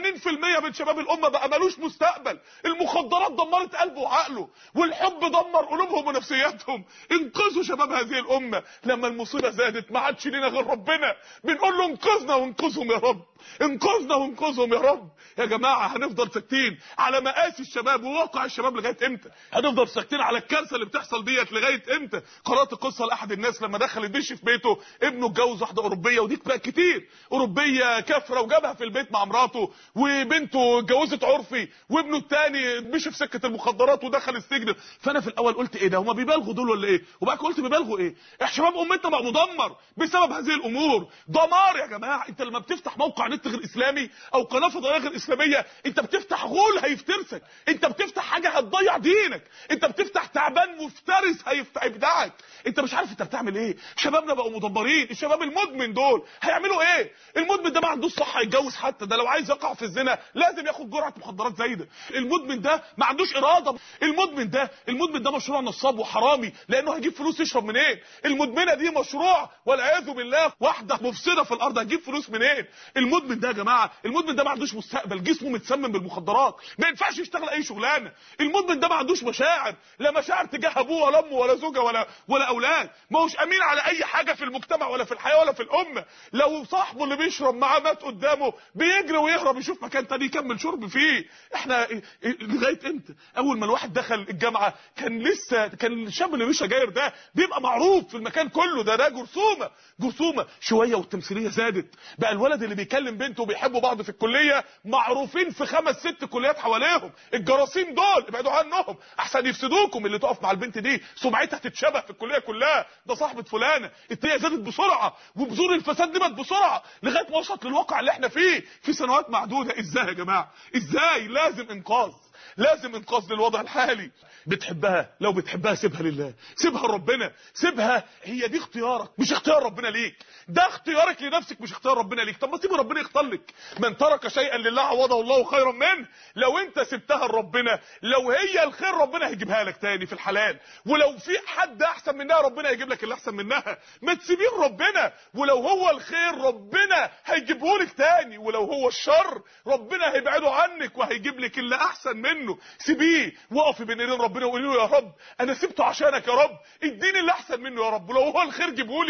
80% من شباب الامه بقى ملوش مستقبل المخدرات دمرت قلبه وعقله والحب دمر قلوبهم ونفسياتهم انقذوا شباب هذه الامه لما المصيبه زادت ما عادش لينا غير ربنا بنقول له انقذنا وانقذهم يا رب انقذنا وانقذهم يا رب يا جماعه هنفضل ساكتين على مقاس الشباب وواقع الشباب لغايه امتى هنفضل ساكتين على الكارثه اللي بتحصل ديت لغايه امتى قرات قصه لاحد الناس لما دخل الدش في بيته ابنه اتجوز واحده اوروبيه ودي بقى كتير اوروبيه كافره وجابها في البيت مع مراته وبنته اتجوزت عرفي وابنه الثاني مشي في سكه المخدرات ودخل السجن فانا في الاول قلت ايه ده هما بيبالغوا دول ولا ايه وبعد قلت بيبالغوا ايه احنا شباب امتنا بقى مدمر بسبب هذه الامور دمار يا جماعه انت لما بتفتح موقع نت غير اسلامي او قناه فضائيه غير اسلاميه انت بتفتح غول هيفترسك انت بتفتح حاجه هتضيع دينك انت بتفتح تعبان مفترس هيفتح ابداعك انت مش عارف انت بتعمل ايه شبابنا بقوا مدمرين الشباب المدمن دول هيعملوا ايه المدمن ده ما عندوش صحه يتجوز حتى ده لو عايز يقع في الزنا لازم ياخد جرعه مخدرات زايده المدمن ده ما عندوش اراده المدمن ده المدمن ده مشروع نصاب وحرامي لانه هيجيب فلوس يشرب منين المدمنه دي مشروع والعياذ بالله واحده مفسده في الارض هتجيب فلوس منين المدمن ده يا جماعه المدمن ده ما عندوش مستقبل جسمه متسمم بالمخدرات ما ينفعش يشتغل اي شغلانه المدمن ده ما عندوش مشاعر لا مشاعر تجاه ابوه ولا امه ولا زوجه ولا ولا اولاد ما هوش امين على اي حاجه في المجتمع ولا في الحياه ولا في الامه لو صاحبه اللي بيشرب معاه مات قدامه بيجري ويهرب يشوف مكان تاني يكمل شرب فيه احنا لغايه امتى اول ما الواحد دخل الجامعه كان لسه كان الشاب اللي بيشرب جاير ده بيبقى معروف في المكان كله ده ده جرثومه جرثومه شويه والتمثيليه زادت بقى الولد اللي بيكلم بنته وبيحبوا بعض في الكليه معروفين في خمس ست كليات حواليهم الجراثيم دول ابعدوا عنهم احسن يفسدوكم اللي تقف مع البنت دي سمعتها تتشبه في الكليه كلها ده صاحبه فلانه الدنيا زادت بسرعه وبذور الفساد دي بسرعه لغايه ما وصلت للواقع اللي احنا فيه في سنوات معدوده ازاي يا جماعه ازاي لازم انقاذ لازم انقاذ للوضع الحالي بتحبها لو بتحبها سيبها لله سيبها لربنا سيبها هي دي اختيارك مش اختيار ربنا ليك ده اختيارك لنفسك مش اختيار ربنا ليك طب ما سيب ربنا يختار لك من ترك شيئا لله عوضه الله خيرا منه لو انت سبتها لربنا لو هي الخير ربنا هيجيبها لك تاني في الحلال ولو في حد احسن منها ربنا هيجيب لك اللي احسن منها ما تسيبين ربنا ولو هو الخير ربنا هيجيبه لك تاني ولو هو الشر ربنا هيبعده عنك وهيجيب لك اللي احسن منه سيبيه وقفي بين ايدين ربنا وقولي له يا رب انا سبته عشانك يا رب اديني اللي احسن منه يا رب ولو هو الخير جيبه لي يا رب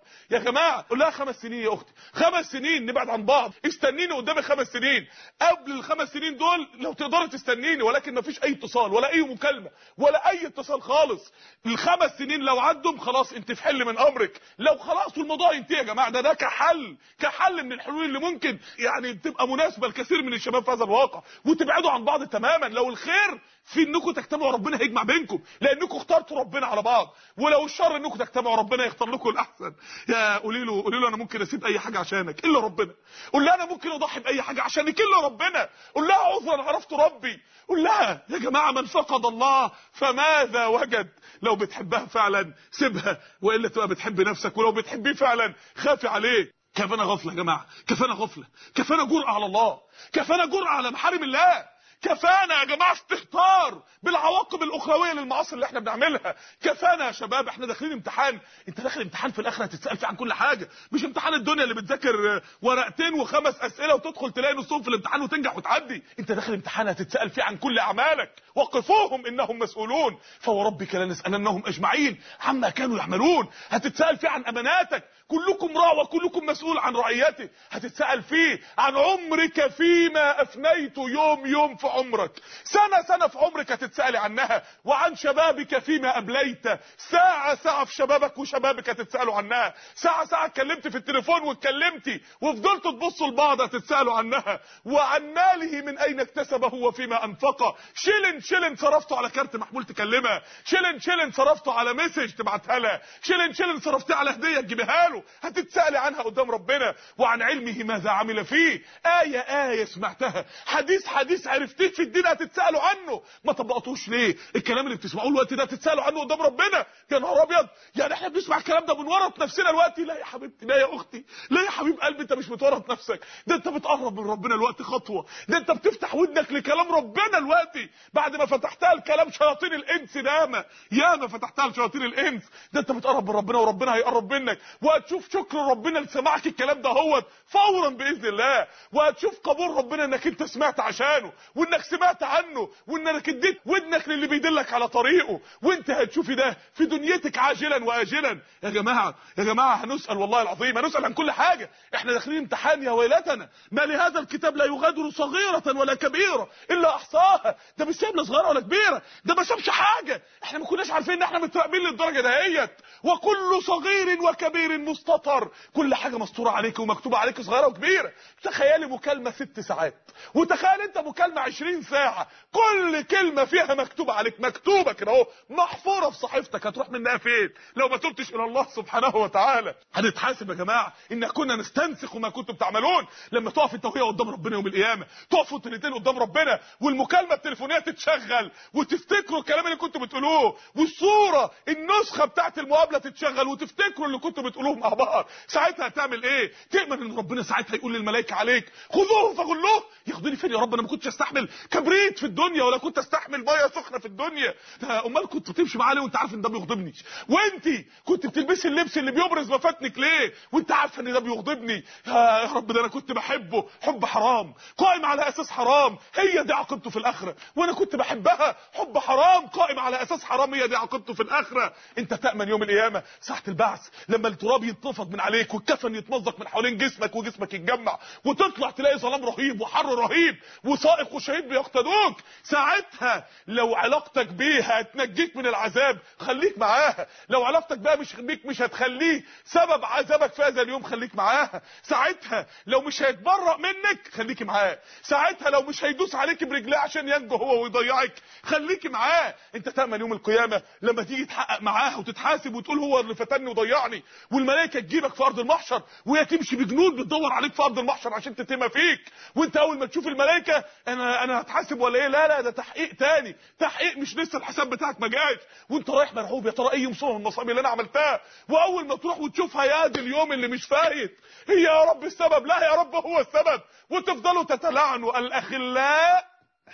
يا جماعه قول لها خمس سنين يا اختي خمس سنين نبعد عن بعض استنيني قدامي خمس سنين قبل الخمس سنين دول لو تقدري تستنيني ولكن ما فيش اي اتصال ولا اي مكالمه ولا اي اتصال خالص الخمس سنين لو عدوا خلاص انت في حل من امرك لو خلاص والموضوع ينتهي يا جماعه ده ده كحل كحل من الحلول اللي ممكن يعني تبقى مناسبه لكثير من الشباب في هذا الواقع وتبعدوا عن بعض تماما لو الخير في انكم تجتمعوا ربنا هيجمع بينكم لانكم اخترتوا ربنا على بعض ولو الشر انكم تجتمعوا ربنا يختار لكم الاحسن يا قولي له قولي له انا ممكن اسيب اي حاجه عشانك الا ربنا قول لها انا ممكن اضحي باي حاجه عشانك الا ربنا قول لها عذرا عرفت ربي قول لها يا جماعه من فقد الله فماذا وجد لو بتحبها فعلا سيبها والا تبقى بتحب نفسك ولو بتحبيه فعلا خافي عليه كفانا غفله يا جماعه كفانا غفله كفانا جرأه على الله كفانا جرأه على محارم الله كفانا يا جماعه استهتار بالعواقب الاخرويه للمعاصي اللي احنا بنعملها كفانا يا شباب احنا داخلين امتحان انت داخل امتحان في الاخره هتتسال فيه عن كل حاجه مش امتحان الدنيا اللي بتذاكر ورقتين وخمس اسئله وتدخل تلاقي نصهم في الامتحان وتنجح وتعدي انت داخل امتحان هتتسال فيه عن كل اعمالك وقفوهم انهم مسؤولون فوربك لنسالنهم اجمعين عما كانوا يعملون هتتسال فيه عن اماناتك كلكم راع وكلكم مسؤول عن رعيته هتتسال فيه عن عمرك فيما افنيته يوم يوم في عمرك سنة سنة في عمرك هتتسألي عنها وعن شبابك فيما أبليت ساعة ساعة في شبابك وشبابك هتتسألوا عنها ساعة ساعة اتكلمت في التليفون واتكلمتي وفضلتوا تبصوا لبعض هتتسألوا عنها وعن ماله من أين اكتسبه وفيما أنفقه شلن شلن صرفته على كارت محمول تكلمها شلن شلن صرفته على مسج تبعتها لها شلن شلن صرفتيه على هدية تجيبها له هتتسألي عنها قدام ربنا وعن علمه ماذا عمل فيه آية آية سمعتها حديث حديث عرفتيه في الدين هتتسالوا عنه ما طبقتوش ليه الكلام اللي بتسمعوه الوقت ده هتتسالوا عنه قدام ربنا يا نهار ابيض يعني احنا بنسمع الكلام ده بنورط نفسنا الوقت لا يا حبيبتي لا يا اختي لا يا حبيب قلبي انت مش بتورط نفسك ده انت بتقرب من ربنا الوقت خطوه ده انت بتفتح ودنك لكلام ربنا الوقت بعد ما فتحتها لكلام شياطين الانس ياما ياما فتحتها لشياطين الانس ده انت بتقرب من ربنا وربنا هيقرب منك وهتشوف شكر ربنا لسماعك الكلام ده هوت فورا باذن الله وهتشوف قبول ربنا انك انت سمعت عشانه وانك سمعت عنه وانك اديت ودنك للي بيدلك على طريقه وانت هتشوفي ده في دنيتك عاجلا واجلا يا جماعه يا جماعه هنسال والله العظيم هنسال عن كل حاجه احنا داخلين امتحان يا ويلتنا ما لهذا الكتاب لا يغادر صغيره ولا كبيره الا احصاها ده مش سايب لا صغيره ولا كبيره ده ما سابش حاجه احنا ما كناش عارفين ان احنا متراقبين للدرجه دهيت وكل صغير وكبير مستطر كل حاجه مسطوره عليك ومكتوبه عليك صغيره وكبيره تخيلي مكالمه ست ساعات وتخيل انت مكالمه 20 ساعه كل كلمه فيها مكتوبه عليك مكتوبه كده اهو محفوره في صحيفتك هتروح منها فين لو ما تبتش الى الله سبحانه وتعالى هنتحاسب يا جماعه ان كنا نستنسخ ما كنتم تعملون لما تقف انت وهي قدام ربنا يوم القيامه تقفوا انتوا الاثنين قدام ربنا والمكالمه التليفونيه تتشغل وتفتكروا الكلام اللي كنتوا بتقولوه والصوره النسخه بتاعت المقابله تتشغل وتفتكروا اللي كنتوا بتقولوه مع بعض ساعتها هتعمل ايه تامن ان ربنا ساعتها يقول للملائكه عليك خذوه فغلوه ياخدوني فين يا رب انا ما كنتش استحمل كبريت في الدنيا ولا كنت استحمل ميه سخنه في الدنيا ده امال كنت بتمشي معاه ليه وانت عارف ان ده بيغضبني وانت كنت بتلبسي اللبس اللي بيبرز مفاتنك ليه وانت عارفه ان ده بيغضبني يا رب ده انا كنت بحبه حب حرام قائم على اساس حرام هي دي عاقبته في الاخره وانا كنت بحبها حب حرام قائم على اساس حرام هي دي عاقبته في الاخره انت تامن يوم القيامه ساعه البعث لما التراب يتنفض من عليك والكفن يتمزق من حوالين جسمك وجسمك يتجمع وتطلع تلاقي ظلام رهيب وحر رهيب وسائق وشهيد بيقتدوك ساعتها لو علاقتك بيها هتنجيك من العذاب خليك معاها لو علاقتك بيها مش بيك مش هتخليه سبب عذابك في هذا اليوم خليك معاها ساعتها لو مش هيتبرأ منك خليكي معاه ساعتها لو مش هيدوس عليك برجليه عشان ينجو هو ويضيعك خليكي معاه انت تأمن يوم القيامة لما تيجي تحقق معاها وتتحاسب وتقول هو اللي فتني وضيعني والملائكة تجيبك في ارض المحشر وهي تمشي بجنود بتدور عليك في ارض المحشر عشان تتم فيك وانت اول ما تشوف الملائكة انا انا هتحاسب ولا ايه لا لا ده تحقيق تاني تحقيق مش لسه الحساب بتاعك ما جاش وانت رايح مرعوب يا ترى ايه مصيبه من المصايب اللي انا عملتها واول ما تروح وتشوفها يا دي اليوم اللي مش فايت هي يا رب السبب لا يا رب هو السبب وتفضلوا تتلعنوا الاخلاء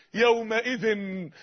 يومئذ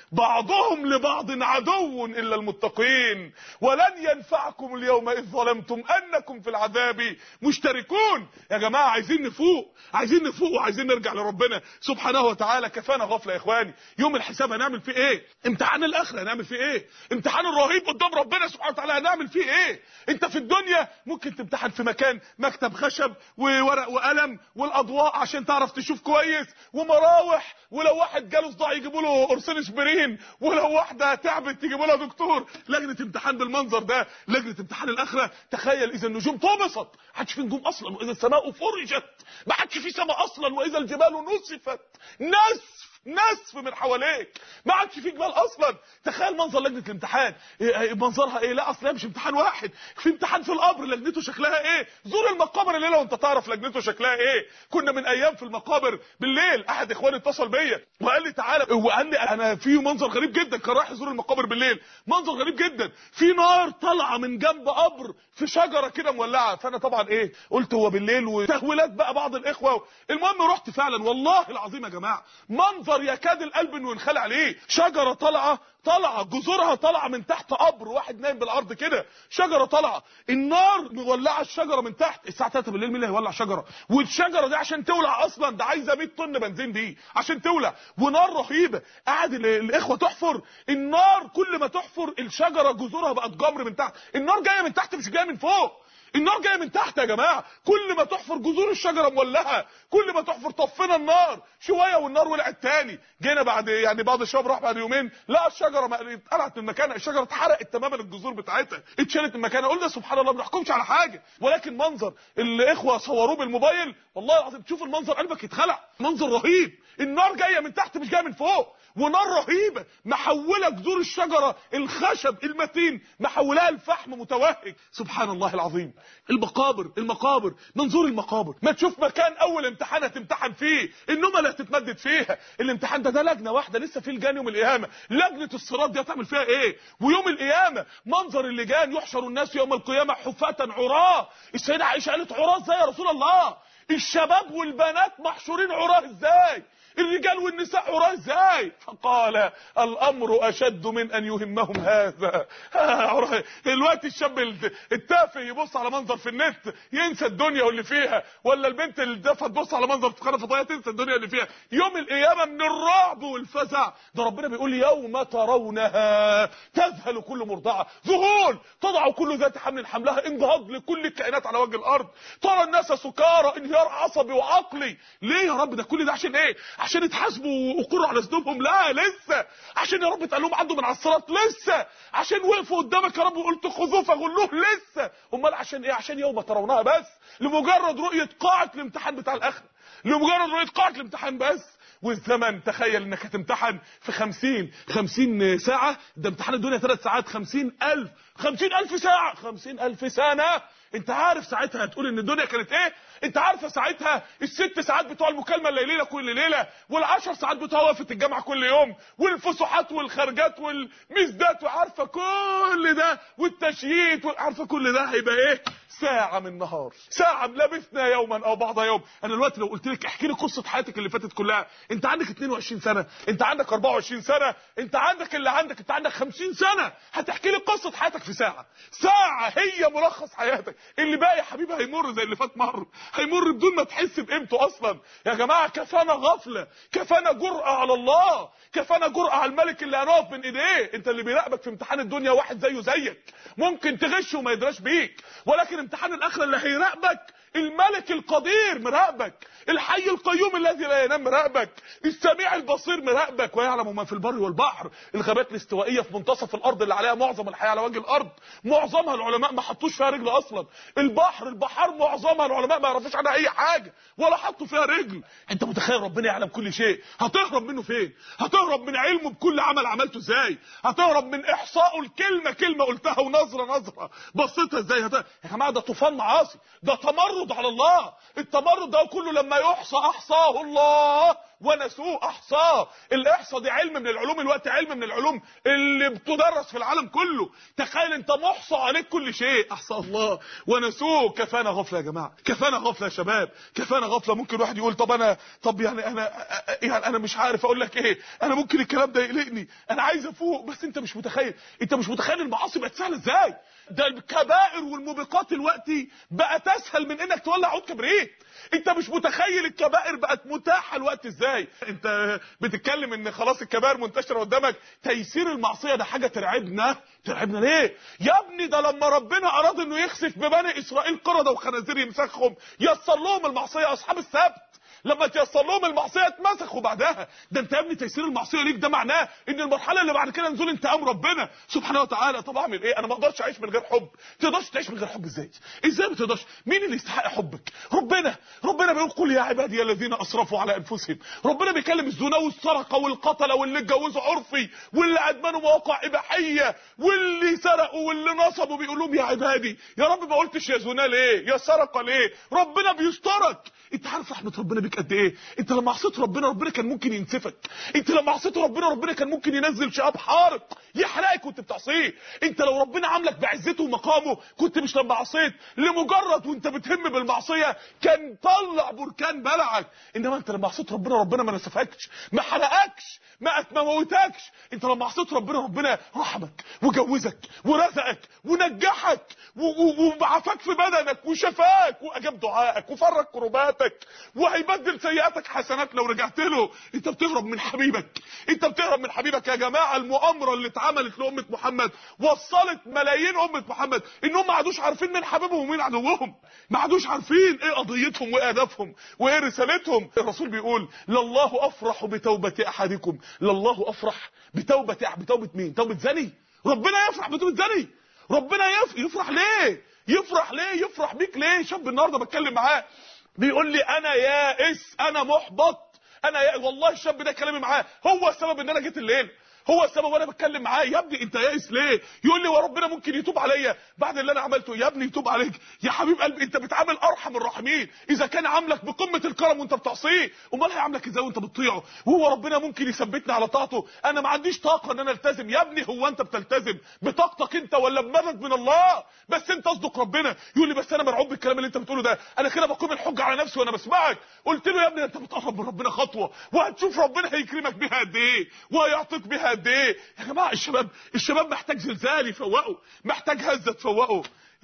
بعضهم لبعض عدو الا المتقين ولن ينفعكم اليوم اذ ظلمتم انكم في العذاب مشتركون يا جماعه عايزين نفوق عايزين نفوق وعايزين نرجع لربنا سبحانه وتعالى كفانا غفله يا اخواني يوم الحساب هنعمل فيه ايه امتحان الاخره هنعمل فيه ايه امتحان الرهيب قدام ربنا سبحانه وتعالى هنعمل فيه ايه انت في الدنيا ممكن تمتحن في مكان مكتب خشب وورق وقلم والاضواء عشان تعرف تشوف كويس ومراوح ولو واحد جاله صداع يجيبوا له قرصين اسبرين ولو واحده تعبت تجيبوا لها دكتور لجنه امتحان بالمنظر ده لجنه امتحان الاخره تخيل اذا النجوم طمست ما عادش في نجوم اصلا واذا السماء فرجت ما عادش في سماء اصلا واذا الجبال نسفت نسف نسف من حواليك ما عادش في جبال اصلا تخيل منظر لجنه الامتحان إيه إيه منظرها ايه لا اصلا مش امتحان واحد في امتحان في القبر لجنته شكلها ايه زور المقابر الليله وانت تعرف لجنته شكلها ايه كنا من ايام في المقابر بالليل احد اخواني اتصل بيا وقال لي تعالى وقال لي انا في منظر غريب جدا كان رايح يزور المقابر بالليل منظر غريب جدا في نار طالعه من جنب قبر في شجره كده مولعه فانا طبعا ايه قلت هو بالليل وتهويلات بقى بعض الاخوه المهم رحت فعلا والله العظيم يا جماعه منظر يكاد القلب انه ينخلع عليه شجره طالعه طالعه جذورها طالعه من تحت قبر واحد نايم بالارض كده شجره طالعه النار مولعه الشجره من تحت الساعه 3 بالليل مين اللي هيولع شجره والشجره دي عشان تولع اصلا ده عايزه 100 طن بنزين دي عشان تولع ونار رهيبه قاعد ال- الاخوه تحفر النار كل ما تحفر الشجره جذورها بقت جمر من تحت النار جايه من تحت مش جايه من فوق النار جايه من تحت يا جماعه كل ما تحفر جذور الشجره مولعه كل ما تحفر طفينا النار شويه والنار ولعت تاني جينا بعد يعني بعض الشباب راح بعد يومين لا الشجره ما اتقلعت من مكانها الشجره اتحرقت تماما الجذور بتاعتها اتشالت من مكانها قلنا سبحان الله ما بنحكمش على حاجه ولكن منظر الاخوه صوروه بالموبايل والله العظيم تشوف المنظر قلبك يتخلع منظر رهيب النار جايه من تحت مش جايه من فوق ونار رهيبه محوله جذور الشجره الخشب المتين محولها لفحم متوهج سبحان الله العظيم المقابر المقابر منظور المقابر ما تشوف مكان اول امتحان هتمتحن فيه النومه اللي هتتمدد فيها الامتحان ده ده لجنه واحده لسه في لجان يوم القيامه لجنه الصراط دي هتعمل فيها ايه ويوم القيامه منظر اللجان يحشر الناس يوم القيامه حفاة عراه السيده عائشه قالت عراه ازاي يا رسول الله الشباب والبنات محشورين عراه ازاي الرجال والنساء عراه ازاي فقال الامر اشد من ان يهمهم هذا عراه. دلوقتي الشاب الت- التافه يبص على منظر في النت ينسى الدنيا واللي فيها ولا البنت اللي الدافه تبص على منظر في قناه فضائيه تنسى الدنيا اللي فيها يوم القيامه من الرعب والفزع ده ربنا بيقول يوم ترونها تذهل كل مرضعه ذهول تضع كل ذات حمل حملها انضهاض لكل الكائنات على وجه الارض ترى الناس سكارى انهيار عصبي وعقلي ليه يا رب ده كل ده عشان ايه عشان يتحاسبوا ويقروا على ذنوبهم لا لسه عشان يا رب تقال لهم عدوا من على الصراط لسه عشان وقفوا قدامك يا رب وقلت خذوه فغلوه لسه امال عشان ايه عشان يوم ترونها بس لمجرد رؤيه قاعه الامتحان بتاع الاخره لمجرد رؤيه قاعه الامتحان بس والزمن تخيل انك هتمتحن في خمسين خمسين ساعة ده امتحان الدنيا ثلاث ساعات خمسين الف خمسين الف ساعة خمسين الف سنة انت عارف ساعتها هتقول ان الدنيا كانت ايه انت عارفه ساعتها الست ساعات بتوع المكالمه الليليه كل ليله والعشر ساعات بتوع وقفه الجامعه كل يوم والفسحات والخرجات والمزدات وعارفه كل ده والتشييت عارفه كل ده هيبقى ايه ساعة من نهار ساعة لبثنا يوما او بعض يوم انا دلوقتي لو قلت لك احكي لي قصة حياتك اللي فاتت كلها انت عندك 22 سنة انت عندك 24 سنة انت عندك اللي عندك انت عندك 50 سنة هتحكي لي قصة حياتك في ساعة ساعة هي ملخص حياتك اللي باقي يا حبيبي هيمر زي اللي فات مر هيمر بدون ما تحس بقيمته اصلا يا جماعة كفانا غفلة كفانا جرأة على الله كفانا جرأة على الملك اللي هنقف من ايديه انت اللي بيراقبك في امتحان الدنيا واحد زيه زيك ممكن تغش وما يدراش بيك ولكن امتحان الاخره اللي هيراقبك الملك القدير مراقبك الحي القيوم الذي لا ينام مراقبك السميع البصير مراقبك ويعلم ما في البر والبحر الغابات الاستوائيه في منتصف الارض اللي عليها معظم الحياه على وجه الارض معظمها العلماء ما حطوش فيها رجل اصلا البحر البحار معظمها العلماء ما يعرفوش عنها اي حاجه ولا حطوا فيها رجل انت متخيل ربنا يعلم كل شيء هتهرب منه فين هتهرب من علمه بكل عمل عملته ازاي هتهرب من احصائه الكلمه كلمه قلتها ونظره نظره بصيتها ازاي هت... يا جماعه ده طوفان معاصي ده تمرد على الله التمرد ده كله لما يحصى احصاه الله ونسوه احصاه الاحصاء دي علم من العلوم الوقت علم من العلوم اللي بتدرس في العالم كله تخيل انت محصى عليك كل شيء احصى الله ونسوه كفانا غفله يا جماعه كفانا غفله يا شباب كفانا غفله ممكن واحد يقول طب انا طب يعني انا يعني انا مش عارف اقول لك ايه انا ممكن الكلام ده يقلقني انا عايز افوق بس انت مش متخيل انت مش متخيل المعاصي بقت سهله ازاي ده الكبائر والموبقات دلوقتي بقت اسهل من انك تولع عود كبريت انت مش متخيل الكبائر بقت متاحه الوقت ازاي انت بتتكلم ان خلاص الكبائر منتشره قدامك تيسير المعصيه ده حاجه ترعبنا ترعبنا ليه يا ابني ده لما ربنا اراد انه يخسف ببني اسرائيل قرده وخنازير يمسخهم يسر لهم المعصيه اصحاب السبت لما تيسر لهم المعصيه اتمسخوا بعدها ده انت يا ابني تيسير المعصيه ليك ده معناه ان المرحله اللي بعد كده نزول انتقام ربنا سبحانه وتعالى طب اعمل ايه انا ما اقدرش اعيش من غير حب تقدرش تعيش من غير حب ازاي ازاي ما تقدرش مين اللي يستحق حبك ربنا ربنا بيقول قل يا عبادي الذين اسرفوا على انفسهم ربنا بيكلم الزنا والسرقه والقتله واللي اتجوزوا عرفي واللي ادمنوا مواقع اباحيه واللي سرقوا واللي نصبوا بيقول لهم يا عبادي يا رب ما قلتش يا زنا ليه يا سرقه ليه ربنا بيسترك انت عارف رحمه ربنا بيك قد ايه انت لما عصيت ربنا ربنا كان ممكن ينسفك انت لما عصيت ربنا ربنا كان ممكن ينزل شهاب حارق يحرقك وانت بتعصيه انت لو ربنا عاملك بعزته ومقامه كنت مش لما عصيت لمجرد وانت بتهم بالمعصيه كان طلع بركان بلعك انما انت لما عصيت ربنا ربنا ما نسفكش ما حرقكش ما ما موتكش انت لما عصيت ربنا ربنا رحمك وجوزك ورزقك ونجحك وعافاك في بدنك وشفاك واجاب دعائك وفرج كرباتك وهيبدل سيئاتك حسنات لو رجعت له انت بتهرب من حبيبك انت بتهرب من حبيبك يا جماعه المؤامره اللي اتعملت لامه محمد وصلت ملايين امه محمد انهم ما عادوش عارفين مين حبيبهم ومين عدوهم ما عادوش عارفين ايه قضيتهم وايه هدفهم وايه رسالتهم الرسول بيقول لله افرح بتوبه احدكم لله افرح بتوبه بتوبه مين توبه زني ربنا يفرح بتوبه زني ربنا يفرح ليه يفرح ليه يفرح بيك ليه شاب النهارده بتكلم معاه بيقول لي انا يائس انا محبط انا يا والله الشاب ده كلامي معاه هو السبب ان انا جيت الليل هو السبب وانا بتكلم معاه يا ابني انت يائس ليه يقول لي وربنا ممكن يتوب عليا بعد اللي انا عملته يا ابني يتوب عليك يا حبيب قلبي انت بتعامل ارحم الراحمين اذا كان عاملك بقمه الكرم وانت بتعصيه امال هيعاملك ازاي وانت بتطيعه وهو ربنا ممكن يثبتني على طاعته انا ما عنديش طاقه ان انا التزم يا ابني هو انت بتلتزم بطاقتك انت ولا بمدد من الله بس انت اصدق ربنا يقول لي بس انا مرعوب بالكلام اللي انت بتقوله ده انا كده بقوم الحجه على نفسي وانا بسمعك قلت له يا ابني انت بتقرب من ربنا خطوه وهتشوف ربنا هيكرمك بيها قد ايه وهيعطيك بيها قد ايه يا جماعه الشباب الشباب محتاج زلزال يفوقه محتاج هزه تفوقه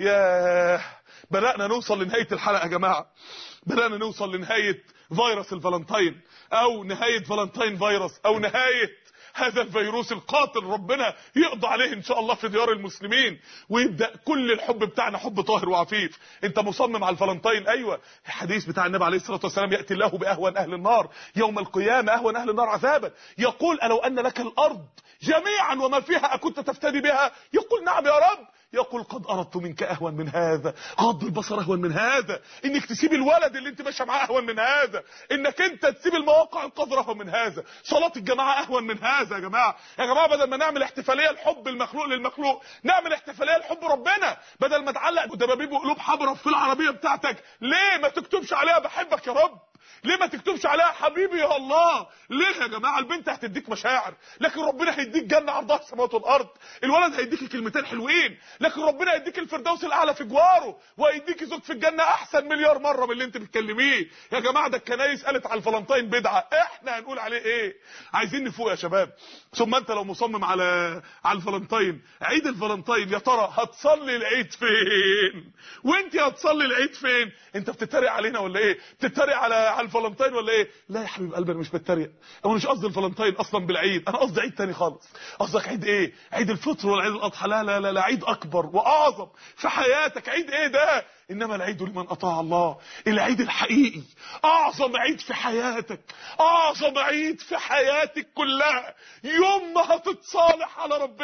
يا بدانا نوصل لنهايه الحلقه يا جماعه بدانا نوصل لنهايه فيروس الفالنتين او نهايه فالنتين فيروس او نهايه هذا الفيروس القاتل ربنا يقضي عليه ان شاء الله في ديار المسلمين ويبدا كل الحب بتاعنا حب طاهر وعفيف انت مصمم على الفالنتين ايوه الحديث بتاع النبي عليه الصلاه والسلام ياتي الله باهون اهل النار يوم القيامه اهون اهل النار عذابا يقول الو ان لك الارض جميعا وما فيها اكنت تفتدي بها يقول نعم يا رب يقول قد اردت منك اهون من هذا غض البصر اهون من هذا انك تسيب الولد اللي انت ماشيه معاه اهون من هذا انك انت تسيب المواقع القذره اهون من هذا صلاه الجماعه اهون من هذا يا جماعه يا جماعه بدل ما نعمل احتفاليه لحب المخلوق للمخلوق نعمل احتفاليه لحب ربنا بدل ما تعلق دبابيب وقلوب حمراء في العربيه بتاعتك ليه ما تكتبش عليها بحبك يا رب ليه ما تكتبش عليها حبيبي يا الله ليه يا جماعه البنت هتديك مشاعر لكن ربنا هيديك جنه عرضها السماوات والارض الولد هيديك كلمتين حلوين لكن ربنا هيديك الفردوس الاعلى في جواره وهيديك زوج في الجنه احسن مليار مره من اللي انت بتكلميه يا جماعه ده الكنايس قالت على الفالنتين بدعه احنا هنقول عليه ايه عايزين نفوق يا شباب ثم انت لو مصمم على على الفالنتين عيد الفالنتين يا ترى هتصلي العيد فين وانت هتصلي العيد فين انت بتتريق علينا ولا ايه بتتريق على على الفالنتين ولا ايه لا يا حبيب قلبي انا مش بتريق انا مش قصدي الفالنتين اصلا بالعيد انا قصدي عيد تاني خالص قصدك عيد ايه عيد الفطر ولا عيد الاضحى لا لا لا, لا عيد اكبر واعظم في حياتك عيد ايه ده انما العيد لمن اطاع الله العيد الحقيقي اعظم عيد في حياتك اعظم عيد في حياتك كلها يوم ما هتتصالح على ربنا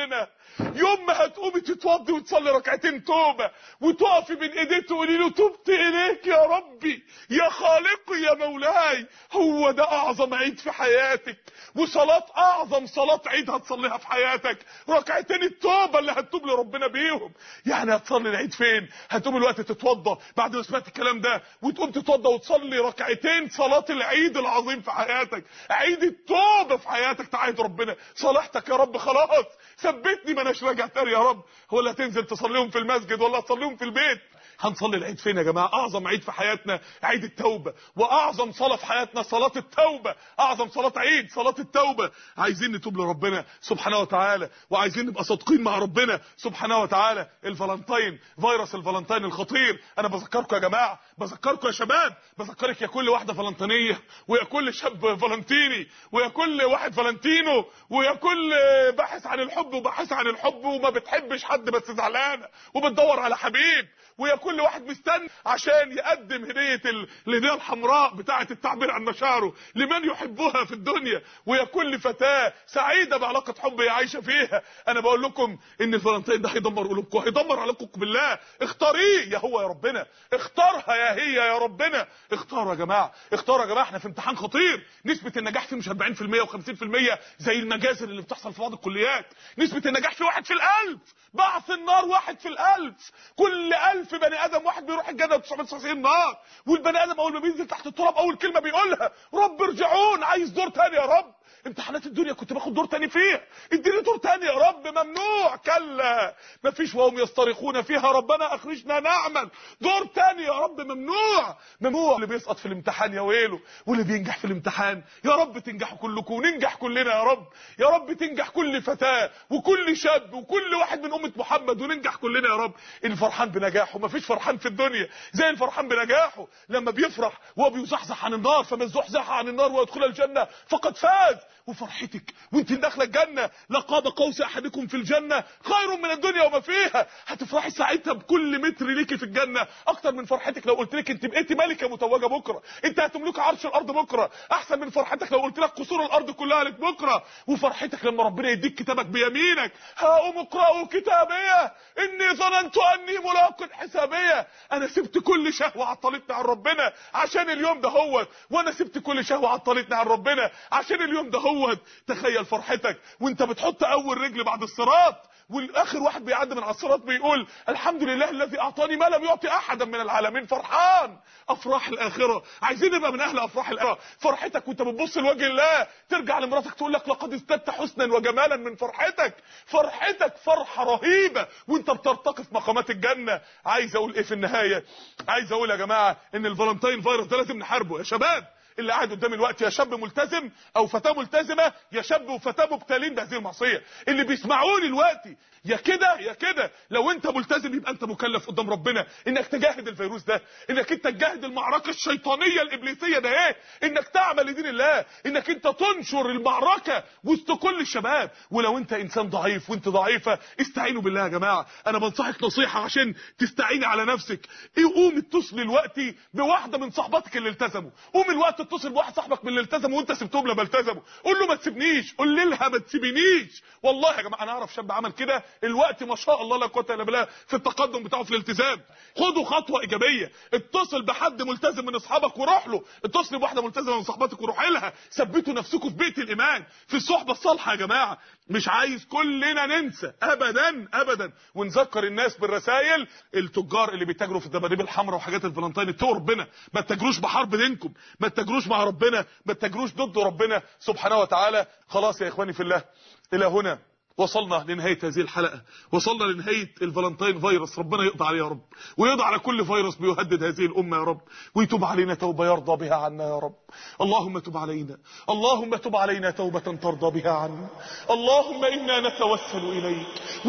يوم ما هتقومي تتوضي وتصلي ركعتين توبه وتقفي بين ايديه تقولي له تبت اليك يا ربي يا خالقي يا مولاي هو ده اعظم عيد في حياتك وصلاه اعظم صلاه عيد هتصليها في حياتك ركعتين التوبه اللي هتتوب لربنا بيهم يعني هتصلي العيد فين هتقوم الوقت تتوضى بعد ما سمعت الكلام ده وتقوم تتوضى وتصلي ركعتين صلاه العيد العظيم في حياتك عيد التوبه في حياتك تعايد ربنا صالحتك يا رب خلاص ثبتني ما اناش راجع تاني يا رب ولا تنزل تصليهم في المسجد ولا تصليهم في البيت هنصلي العيد فين يا جماعه اعظم عيد في حياتنا عيد التوبه واعظم صلاه في حياتنا صلاه التوبه اعظم صلاه عيد صلاه التوبه عايزين نتوب لربنا سبحانه وتعالى وعايزين نبقى صادقين مع ربنا سبحانه وتعالى الفالنتين فيروس الفالنتين الخطير انا بذكركم يا جماعه بذكركم يا شباب بذكرك يا كل واحده فالنتينيه ويا كل شاب فالنتيني ويا كل واحد فالنتينو ويا كل باحث عن الحب وباحث عن الحب وما بتحبش حد بس زعلانه وبتدور على حبيب ويا كل واحد مستني عشان يقدم هديه الهديه الحمراء بتاعه التعبير عن مشاعره لمن يحبها في الدنيا ويا كل فتاه سعيده بعلاقه حب هي عايشه فيها انا بقول لكم ان الفالنتين ده هيدمر قلوبكم هيدمر علاقتكم بالله اختاريه يا هو يا ربنا اختارها يا هي يا ربنا اختاروا يا جماعه اختاروا يا جماعه احنا في امتحان خطير نسبه النجاح فيه مش 40% و50% زي المجازر اللي بتحصل في بعض الكليات نسبه النجاح فيه واحد في الالف بعث النار واحد في الالف كل الف بني ادم واحد بيروح الجنه و999 نار والبني ادم اول ما بينزل تحت التراب اول كلمه بيقولها رب ارجعون عايز دور تاني يا رب امتحانات الدنيا كنت باخد دور تاني فيها اديني دور تاني يا رب ممنوع كلا مفيش وهم يصطرخون فيها ربنا اخرجنا نعمل دور تاني يا رب ممنوع ممنوع اللي بيسقط في الامتحان يا ويله واللي بينجح في الامتحان يا رب تنجحوا كلكم وننجح كلنا يا رب يا رب تنجح كل فتاه وكل شاب وكل واحد من امه محمد وننجح كلنا يا رب الفرحان بنجاحه مفيش فرحان في الدنيا زي الفرحان بنجاحه لما بيفرح وهو بيزحزح عن النار فمن زحزح عن النار ويدخل الجنه فقد فاز وفرحتك وانت داخله الجنه لقاب قوس احدكم في الجنه خير من الدنيا وما فيها هتفرحي ساعتها بكل متر ليكي في الجنه اكتر من فرحتك لو قلت لك انت بقيتي ملكه متوجه بكره انت هتملكي عرش الارض بكره احسن من فرحتك لو قلت لك قصور الارض كلها لك بكره وفرحتك لما ربنا يديك كتابك بيمينك هاقوم اقرأوا كتابيه اني ظننت اني ملاق حسابيه انا سبت كل شهوه عطلتني عن ربنا عشان اليوم ده هو وانا سبت كل شهوه عطلتني عن ربنا عشان اليوم ده هو تخيل فرحتك وانت بتحط اول رجل بعد الصراط والاخر واحد بيعدي من على الصراط بيقول الحمد لله الذي اعطاني ما لم يعطي احدا من العالمين فرحان افراح الاخره عايزين نبقى من اهل افراح الاخره فرحتك وانت بتبص لوجه الله ترجع لمراتك تقول لك لقد ازددت حسنا وجمالا من فرحتك فرحتك فرحه رهيبه وانت بترتقي في مقامات الجنه عايز اقول ايه في النهايه عايز اقول يا جماعه ان الفالنتين فيروس ده لازم نحاربه يا شباب اللي قاعد قدامي الوقت يا شاب ملتزم او فتاه ملتزمه يا شاب وفتاه مبتلين بهذه المعصيه اللي بيسمعوني دلوقتي يا كده يا كده لو انت ملتزم يبقى انت مكلف قدام ربنا انك تجاهد الفيروس ده انك انت تجاهد المعركه الشيطانيه الابليسيه ده ايه انك تعمل لدين الله انك انت تنشر المعركه وسط كل الشباب ولو انت انسان ضعيف وانت ضعيفه استعينوا بالله يا جماعه انا بنصحك نصيحه عشان تستعيني على نفسك ايه قوم اتصل دلوقتي بواحده من صحباتك اللي التزموا قوم الوقت اتصل بواحد صاحبك من اللي التزموا وانت سبتهم لما التزموا قول له ما تسيبنيش قول لها ما تسيبنيش والله يا جماعه انا اعرف شاب عمل كده الوقت ما شاء الله لا قوه الا بالله في التقدم بتاعه في الالتزام خدوا خطوه ايجابيه اتصل بحد ملتزم من اصحابك وروح له اتصل بواحده ملتزمه من صحباتك وروح لها ثبتوا نفسكم في بيت الايمان في الصحبه الصالحه يا جماعه مش عايز كلنا ننسى ابدا ابدا ونذكر الناس بالرسائل التجار اللي بيتاجروا في الدباديب الحمراء وحاجات الفلنطين اتقوا ربنا ما تتاجروش بحرب دينكم ما تتاجروش مع ربنا ما تتاجروش ضد ربنا سبحانه وتعالى خلاص يا اخواني في الله الى هنا وصلنا لنهاية هذه الحلقة وصلنا لنهاية الفالنتين فيروس ربنا يقضى عليه يا رب ويقضى على كل فيروس بيهدد هذه الأمة يا رب ويتوب علينا توبة يرضى بها عنا يا رب اللهم تب علينا اللهم تب علينا توبة ترضى بها عنا اللهم إنا نتوسل إليك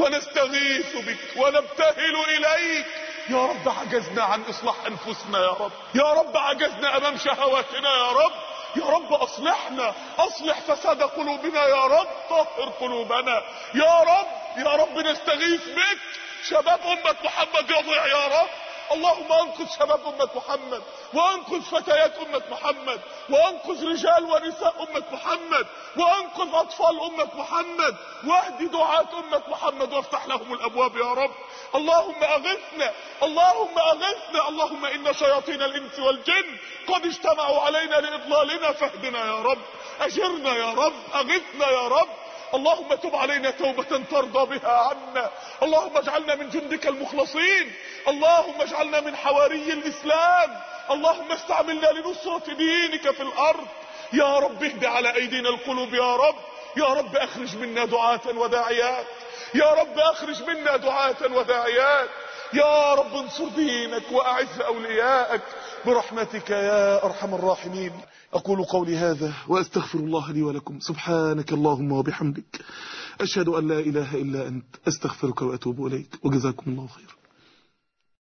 ونستغيث بك ونبتهل إليك يا رب عجزنا عن إصلاح أنفسنا يا رب يا رب عجزنا أمام شهواتنا يا رب يا رب اصلحنا اصلح فساد قلوبنا يا رب طهر قلوبنا يا رب يا رب نستغيث بك شباب امة محمد يضيع يا رب اللهم انقذ شباب امة محمد وانقذ فتيات أمة محمد وانقذ رجال ونساء أمة محمد وانقذ أطفال أمة محمد واهد دعاة أمة محمد وافتح لهم الأبواب يا رب اللهم أغثنا اللهم أغثنا اللهم إن شياطين الإنس والجن قد اجتمعوا علينا لإضلالنا فاهدنا يا رب أجرنا يا رب أغثنا يا رب اللهم تب علينا توبة ترضى بها عنا اللهم اجعلنا من جندك المخلصين اللهم اجعلنا من حواري الإسلام اللهم استعملنا لنصرة دينك في الأرض يا رب اهد على أيدينا القلوب يا رب يا رب أخرج منا دعاة وداعيات يا رب أخرج منا دعاة وداعيات يا رب انصر دينك وأعز أولياءك برحمتك يا أرحم الراحمين أقول قولي هذا وأستغفر الله لي ولكم سبحانك اللهم وبحمدك أشهد أن لا إله إلا أنت أستغفرك وأتوب إليك وجزاكم الله خيرا